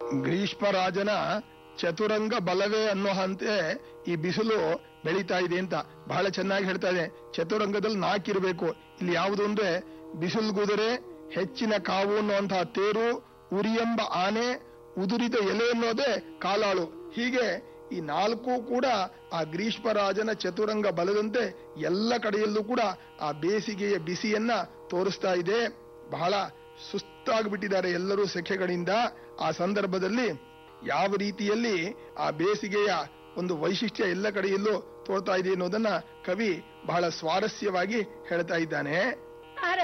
ಗ್ರೀಷ್ಮರಾಜನ ಚತುರಂಗ ಬಲವೇ ಅನ್ನೋ ಹಂತೆ ಈ ಬಿಸಿಲು ಬೆಳೀತಾ ಇದೆ ಅಂತ ಬಹಳ ಚೆನ್ನಾಗಿ ಹೇಳ್ತಾ ಇದೆ ಚತುರಂಗದಲ್ಲಿ ನಾಲ್ಕಿರ್ಬೇಕು ಇಲ್ಲಿ ಯಾವುದು ಅಂದ್ರೆ ಬಿಸಿಲು ಕುದುರೆ ಹೆಚ್ಚಿನ ಕಾವು ಅನ್ನುವಂತಹ ತೇರು ಉರಿಯೆಂಬ ಆನೆ ಉದುರಿದ ಎಲೆ ಅನ್ನೋದೇ ಕಾಲಾಳು ಹೀಗೆ ಈ ನಾಲ್ಕು ಕೂಡ ಆ ಗ್ರೀಷ್ಮರಾಜನ ಚತುರಂಗ ಬಲದಂತೆ ಎಲ್ಲ ಕಡೆಯಲ್ಲೂ ಕೂಡ ಆ ಬೇಸಿಗೆಯ ಬಿಸಿಯನ್ನ ತೋರಿಸ್ತಾ ಇದೆ ಬಹಳ ಸುಸ್ತಾಗ್ಬಿಟ್ಟಿದ್ದಾರೆ ಎಲ್ಲರೂ ಸೆಖೆಗಳಿಂದ ಆ ಸಂದರ್ಭದಲ್ಲಿ ಯಾವ ರೀತಿಯಲ್ಲಿ ಆ ಬೇಸಿಗೆಯ ಒಂದು ವೈಶಿಷ್ಟ್ಯ ಎಲ್ಲ ಕಡೆಯಲ್ಲೂ ತೋರ್ತಾ ಇದೆ ಅನ್ನೋದನ್ನ ಕವಿ ಬಹಳ ಸ್ವಾರಸ್ಯವಾಗಿ ಹೇಳ್ತಾ ಇದ್ದಾನೆ